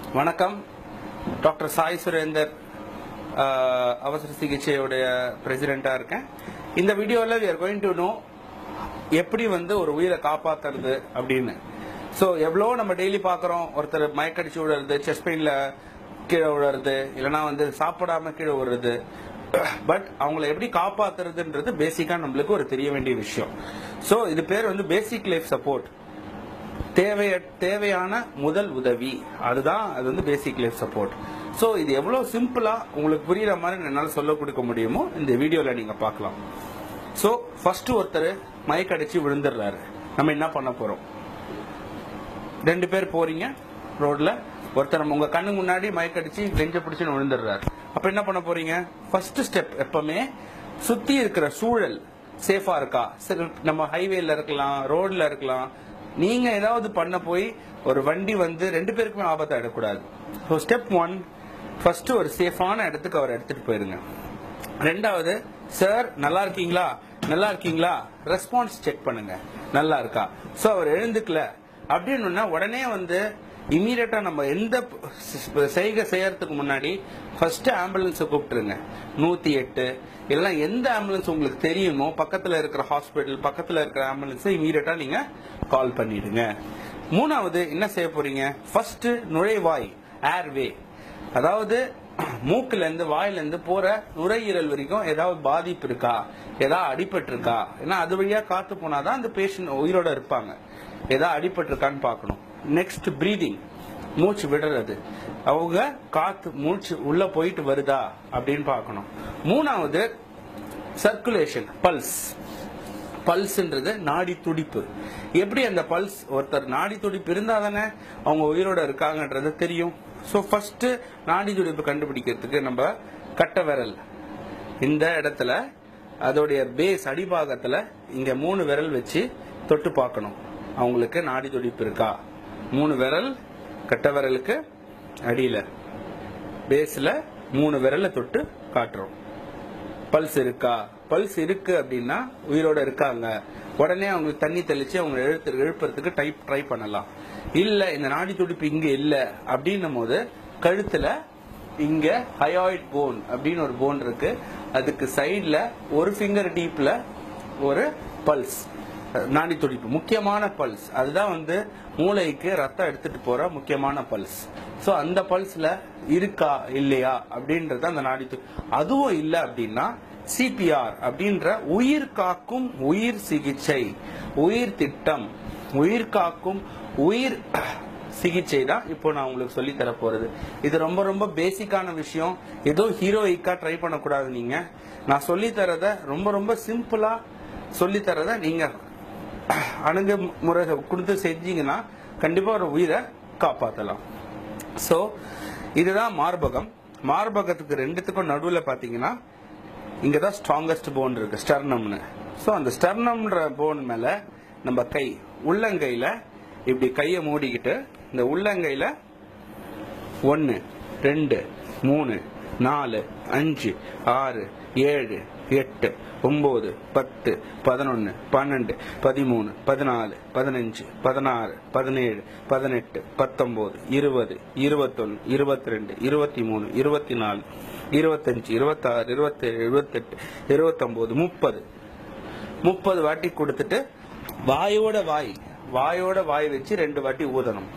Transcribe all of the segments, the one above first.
வணக்கம் டாக்டர் சாய் சுரேந்தர் ஆஹ், அவசர சிகிச்சையுடைய பிரசிடென்டா இருக்கேன் இந்த வீடியோவில் we are going to know எப்படி வந்து ஒரு உயிரை காப்பாத்துறது அப்படின்னு ஸோ எவ்வளோ நம்ம டெய்லி பார்க்குறோம் ஒருத்தர் மயக்கடிச்சு விடுறது செஸ்ட் பெயினில் கீழே விழுறது இல்லைன்னா வந்து சாப்பிடாம கீழே விடுறது பட் அவங்கள எப்படி காப்பாத்துறதுன்றது பேசிக்காக நம்மளுக்கு ஒரு தெரிய வேண்டிய விஷயம் ஸோ இது பேர் வந்து பேசிக் லைஃப் சப்போர்ட் தேவைய தேவையான முதல் உதவி அதுதான் அது வந்து பேசிக் லைஃப் சப்போர்ட் ஸோ இது எவ்வளோ சிம்பிளா உங்களுக்கு புரியுற மாதிரி என்னால் சொல்ல கொடுக்க முடியுமோ இந்த வீடியோல நீங்க பார்க்கலாம் ஸோ ஃபர்ஸ்ட் ஒருத்தர் மயக்கடிச்சு விழுந்துடுறாரு நம்ம என்ன பண்ண போறோம் ரெண்டு பேர் போறீங்க ரோட்ல ஒருத்தர் நம்ம உங்க கண்ணு முன்னாடி மயக்கடிச்சு நெஞ்ச பிடிச்சுன்னு விழுந்துடுறாரு அப்ப என்ன பண்ண போறீங்க ஃபர்ஸ்ட் ஸ்டெப் எப்பவுமே சுத்தி இருக்கிற சூழல் சேஃபா இருக்கா சரி, நம்ம ஹைவேல இருக்கலாம் ரோட்ல இருக்கலாம் நீங்க ஏதாவது பண்ண போய் ஒரு வண்டி வந்து ரெண்டு பேருக்குமே ஆபத்தை ஆயிடக்கூடாது ஸோ ஸ்டெப் ஒன் ஃபர்ஸ்ட் ஒரு சேஃபான இடத்துக்கு அவர் எடுத்துட்டு போயிருங்க ரெண்டாவது சார் நல்லா இருக்கீங்களா நல்லா இருக்கீங்களா ரெஸ்பான்ஸ் செக் பண்ணுங்க நல்லா இருக்கா சோ அவர் எழுந்துக்கல அப்படின்னு உடனே வந்து இமீடியட்டா நம்ம எந்த ப- செய்கை செய்யறதுக்கு முன்னாடி ஃபர்ஸ்ட் ஆம்புலன்ஸை கூப்பிட்டுருங்க நூத்தி எட்டு இல்லைன்னா எந்த ஆம்புலன்ஸ் உங்களுக்கு தெரியுமோ பக்கத்துல இருக்கிற ஹாஸ்பிட்டல் பக்கத்துல இருக்கிற ஆம்புலன்ஸ் இமீடியட்டா நீங்க கால் பண்ணிடுங்க மூணாவது என்ன செய்ய போறீங்க ஃபர்ஸ்ட் நுழைவாய் ஏர்வே அதாவது மூக்குல இருந்து வாயில இருந்து போற நுரையீரல் வரைக்கும் ஏதாவது பாதிப்பு இருக்கா ஏதாவது அடிபட்டு இருக்கா ஏன்னா அது வழியா காத்து போனாதான் அந்த பேஷண்ட் உயிரோட இருப்பாங்க ஏதாவது அடிபட்டு இருக்கான்னு பார்க்கணும் நெக்ஸ்ட் பிரீதிங் மூச்சு விடுறது அவங்க காத்து மூச்சு உள்ள போயிட்டு வருதா அப்படின்னு பார்க்கணும் மூணாவது சர்க்குலேஷன் பல்ஸ் பல்ஸ்ன்றது நாடி துடிப்பு எப்படி அந்த பல்ஸ் ஒருத்தர் நாடி துடிப்பு இருந்தா தானே அவங்க உயிரோட இருக்காங்கன்றது தெரியும் ஸோ ஃபர்ஸ்ட் நாடி துடிப்பு கண்டுபிடிக்கிறதுக்கு நம்ம கட்டை விரல் இந்த இடத்துல அதோடைய பேஸ் அடிபாகத்துல இங்க மூணு விரல் வச்சு தொட்டு பார்க்கணும் அவங்களுக்கு நாடி துடிப்பு இருக்கா மூணு விரல் கட்டை விரலுக்கு அடியில பேஸ்ல மூணு விரலை தொட்டு காட்டுறோம் பல்ஸ் இருக்கா பல்ஸ் இருக்கு அப்படின்னா உயிரோட இருக்காங்க உடனே அவங்களுக்கு தண்ணி தெளிச்சு அவங்க எழுத்து எழுப்புறதுக்கு டைப் ட்ரை பண்ணலாம் இல்ல இந்த நாடி துடிப்பு இங்க இல்ல அப்படின்னும் போது கழுத்துல இங்க ஹயாய்ட் போன் அப்படின்னு ஒரு போன் இருக்கு அதுக்கு சைடுல ஒரு ஃபிங்கர் டீப்ல ஒரு பல்ஸ் நாடி துடிப்பு முக்கியமான பல்ஸ் அதுதான் வந்து மூளைக்கு ரத்தம் எடுத்துட்டு போற முக்கியமான பல்ஸ் சோ அந்த பல்ஸ்ல இருக்கா இல்லையா அப்படின்றது அந்த நாடி து- அதுவும் இல்ல அப்படின்னா சிபிஆர் அப்படின்ற உயிர் காக்கும் உயிர் சிகிச்சை உயிர் திட்டம் உயிர் காக்கும் உயிர் சிகிச்சை தான் இப்போ நான் உங்களுக்கு சொல்லி தர போறது இது ரொம்ப ரொம்ப பேசிக்கான விஷயம் ஏதோ ஹீரோயிக்கா ட்ரை பண்ணக்கூடாது நீங்க நான் சொல்லி தரத ரொம்ப ரொம்ப சிம்பிளா சொல்லி தரத நீங்க அணுகுமுறை கொடுத்து செஞ்சீங்கன்னா கண்டிப்பா ஒரு உயிரை காப்பாத்தலாம் சோ இதுதான் மார்பகம் மார்பகத்துக்கு ரெண்டுத்துக்கும் நடுவுல பாத்தீங்கன்னா இங்க தான் ஸ்ட்ராங்கஸ்ட் போன் இருக்கு ஸ்டர்னம்னு சோ அந்த ஸ்டர்னம்ன்ற போன் மேல நம்ம கை உள்ளங்கையில இப்படி கையை மூடிக்கிட்டு இந்த உள்ளங்கையில ஒன்னு ரெண்டு மூணு நாலு அஞ்சு ஆறு ஏழு எட்டு ஒன்பது பத்து பதினொன்னு பன்னெண்டு பதிமூணு பதினாலு பதினஞ்சு பதினாறு பதினேழு பதினெட்டு பத்தொன்பது இருபது இருபத்தொன்னு இருபத்தி ரெண்டு இருபத்தி மூணு இருபத்தி நாலு இருபத்தஞ்சு இருபத்தாறு இருபத்தேழு இருபத்தெட்டு இருபத்தொன்பது முப்பது முப்பது வாட்டி கொடுத்துட்டு வாயோட வாய் வாயோட வாய் வச்சு ரெண்டு வாட்டி ஊதணும்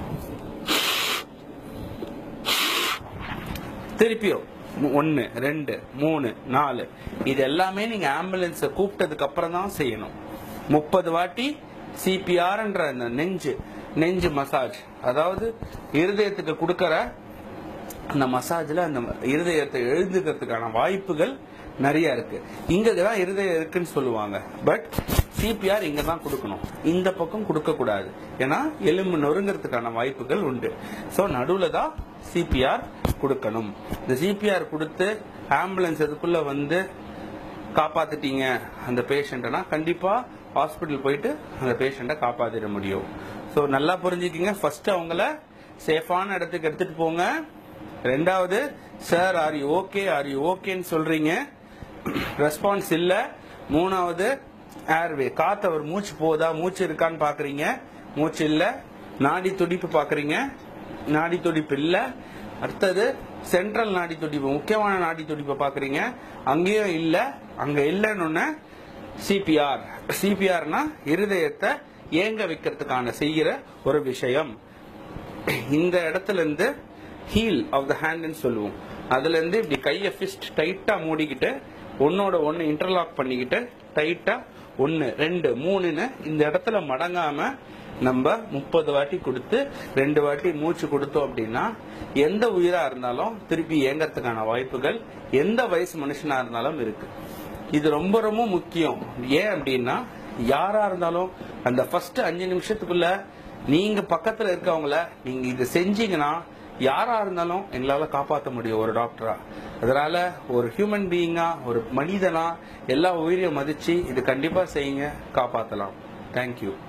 திருப்பியும் மு- ஒன்னு ரெண்டு மூணு நாலு இது எல்லாமே நீங்க ஆம்புலன்ஸ கூப்பிட்டதுக்கு அப்புறம் தான் செய்யணும் முப்பது வாட்டி சிபிஆர்ன்ற அந்த நெஞ்சு நெஞ்சு மசாஜ் அதாவது இருதயத்துக்கு கொடுக்கற அந்த மசாஜ்ல அந்த இருதயத்தை எழுந்துக்கிறதுக்கான வாய்ப்புகள் நிறைய இருக்கு இங்க தான் இருதயம் இருக்குன்னு சொல்லுவாங்க பட் சிபிஆர் இங்க தான் கொடுக்கணும் இந்த பக்கம் கொடுக்க கூடாது ஏன்னா எலும்பு நொறுங்கிறதுக்கான வாய்ப்புகள் உண்டு சோ நடுவுல தான் சிபிஆர் கொடுக்கணும் இந்த சிபிஆர் கொடுத்து ஆம்புலன்ஸ் இதுக்குள்ள வந்து காப்பாத்திட்டீங்க அந்த பேஷண்ட்னா கண்டிப்பா ஹாஸ்பிட்டல் போயிட்டு அந்த பேஷண்ட்டை காப்பாத்திட முடியும் ஸோ நல்லா புரிஞ்சுக்கிங்க ஃபர்ஸ்ட் அவங்கள சேஃபான இடத்துக்கு எடுத்துட்டு போங்க ரெண்டாவது sir are you okay are you ஓகேன்னு சொல்றீங்க ரெஸ்பான்ஸ் இல்ல மூணாவது ஏர்வே காத்து அவர் மூச்சு போதா மூச்சு இருக்கான்னு பாக்குறீங்க மூச்சு இல்ல நாடி துடிப்பு பாக்குறீங்க நாடி துடிப்பு இல்ல அடுத்தது சென்ட்ரல் நாடி துடிப்பு முக்கியமான நாடி துடிப்பை பாக்குறீங்க அங்கேயும் இல்ல அங்க இல்லைன்னு சிபிஆர் சிபிஆர்னா இருதயத்தை ஏங்க வைக்கிறதுக்கான செய்கிற ஒரு விஷயம் இந்த இடத்துல இருந்து ஹீல் ஆஃப் த ஹேண்ட்னு சொல்லுவோம் அதுல இருந்து இப்படி கையை ஃபிஸ்ட் டைட்டா மூடிக்கிட்டு ஒன்னோட ஒன்னு இன்டர்லாக் பண்ணிக்கிட்டு டைட்டா ஒன்னு ரெண்டு மூணுன்னு இந்த இடத்துல மடங்காம நம்ம முப்பது வாட்டி கொடுத்து ரெண்டு வாட்டி மூச்சு கொடுத்தோம் அப்படின்னா எந்த உயிரா இருந்தாலும் திருப்பி இயங்கறதுக்கான வாய்ப்புகள் எந்த வயசு மனுஷனா இருந்தாலும் இருக்கு இது ரொம்ப ரொம்ப முக்கியம் ஏன் அப்படின்னா யாரா இருந்தாலும் அந்த ஃபர்ஸ்ட் அஞ்சு நிமிஷத்துக்குள்ள நீங்க பக்கத்துல இருக்கவங்கள நீங்க இது செஞ்சீங்கன்னா யாரா இருந்தாலும் எங்களால காப்பாற்ற முடியும் ஒரு டாக்டரா அதனால ஒரு ஹியூமன் பீயிங்கா ஒரு மனிதனா எல்லா உயிரையும் மதிச்சு இது கண்டிப்பா செய்யுங்க காப்பாத்தலாம் தேங்க்யூ